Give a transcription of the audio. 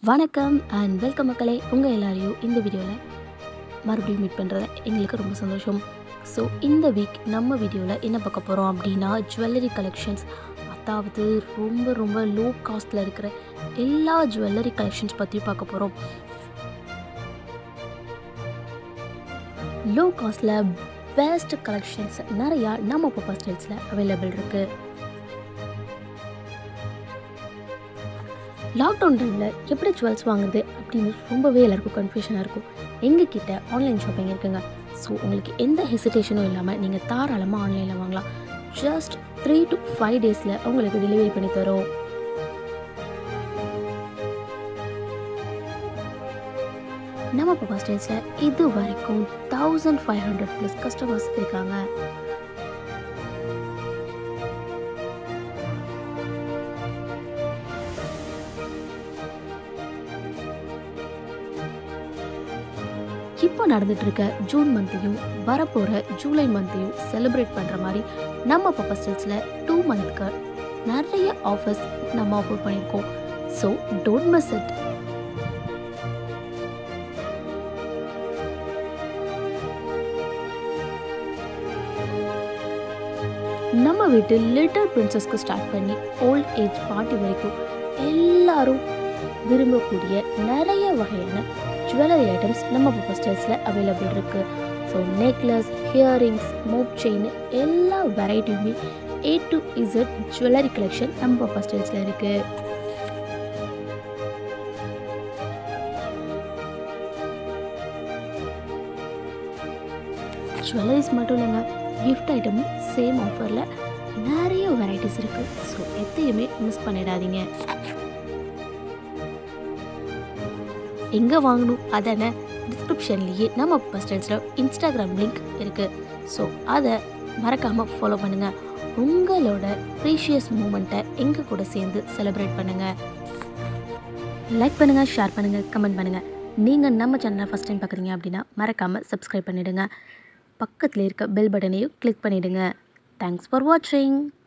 வணக்கம் and welcome மக்களே உங்கள் எல்லாரையும் இந்த வீடியோவில் மறுபடியும் மீட் பண்ணுறது எங்களுக்கு ரொம்ப சந்தோஷம் ஸோ இந்த வீக் நம்ம வீடியோவில் என்ன பார்க்க போகிறோம் அப்படின்னா ஜுவல்லரி கலெக்ஷன்ஸ் அதாவது ரொம்ப ரொம்ப லோ காஸ்ட்டில் இருக்கிற எல்லா ஜுவல்லரி கலெக்ஷன்ஸ் பற்றியும் பார்க்க போகிறோம் லோ காஸ்ட்டில் பெஸ்ட் கலெக்ஷன்ஸ் நிறையா நம்ம பப்பா ஸ்டைல்ஸில் அவைலபிள் இருக்குது லாக்டவுன் டைமில் எப்படி ஜுவல்ஸ் வாங்குறது அப்படின்னு ரொம்பவே எல்லாருக்கும் கன்ஃபியூஷனாக இருக்கும் எங்கள் கிட்ட ஆன்லைன் ஷாப்பிங் இருக்குங்க ஸோ உங்களுக்கு எந்த ஹெசிடேஷனும் இல்லாமல் நீங்கள் தாராளமாக ஆன்லைனில் வாங்கலாம் ஜஸ்ட் த்ரீ டு ஃபைவ் டேஸில் உங்களுக்கு டெலிவரி பண்ணி தரோம் நம்ம பப்பா ஸ்டைல்ஸில் இது வரைக்கும் thousand five hundred plus customers இருக்காங்க இப்போ நடந்துட்டு இருக்க ஜூன் மந்த்தையும் வரப்போகிற ஜூலை மந்த்தையும் செலிப்ரேட் பண்ணுற மாதிரி நம்ம பப்பா ஸ்டில்ஸில் டூ மந்த்க்கு நிறைய ஆஃபர்ஸ் நம்ம ஆஃபர் பண்ணியிருக்கோம் ஸோ டோன்ட் மிஸ் இட் நம்ம வீட்டு லிட்டில் பிரின்சஸ்க்கு ஸ்டார்ட் பண்ணி ஓல்ட் ஏஜ் பார்ட்டி வரைக்கும் எல்லாரும் விரும்பக்கூடிய நிறைய வகையான ஜுவல்லரி ஐட்டம்ஸ் நம்ம பப்பா ஸ்டைல்ஸில் அவைலபிள் இருக்குது so necklace earrings mop chain எல்லா வெரைட்டியுமே A to Z jewellery collection நம்ம பப்பா ஸ்டைல்ஸில் இருக்குது ஜுவல்லரிஸ் மட்டும் இல்லைங்க கிஃப்ட் ஐட்டமும் சேம் ஆஃபரில் நிறைய வெரைட்டிஸ் இருக்குது ஸோ எத்தையுமே மிஸ் பண்ணிடாதீங்க எங்கே வாங்கணும் அதான டிஸ்கிரிப்ஷன்லேயே நம்ம பஸ் ஸ்டாண்ட்ஸில் இன்ஸ்டாகிராம் லிங்க் இருக்குது ஸோ அதை மறக்காமல் ஃபாலோ பண்ணுங்கள் உங்களோட ப்ரீஷியஸ் மூமெண்ட்டை எங்கள் கூட சேர்ந்து செலிப்ரேட் பண்ணுங்கள் லைக் பண்ணுங்கள் ஷேர் பண்ணுங்கள் கமெண்ட் பண்ணுங்கள் நீங்கள் நம்ம சேனலை ஃபஸ்ட் டைம் பார்க்குறீங்க அப்படின்னா மறக்காமல் சப்ஸ்கிரைப் பண்ணிவிடுங்க பக்கத்தில் இருக்க பெல் பட்டனையும் கிளிக் பண்ணிவிடுங்க தேங்க்ஸ் ஃபார் வாட்சிங்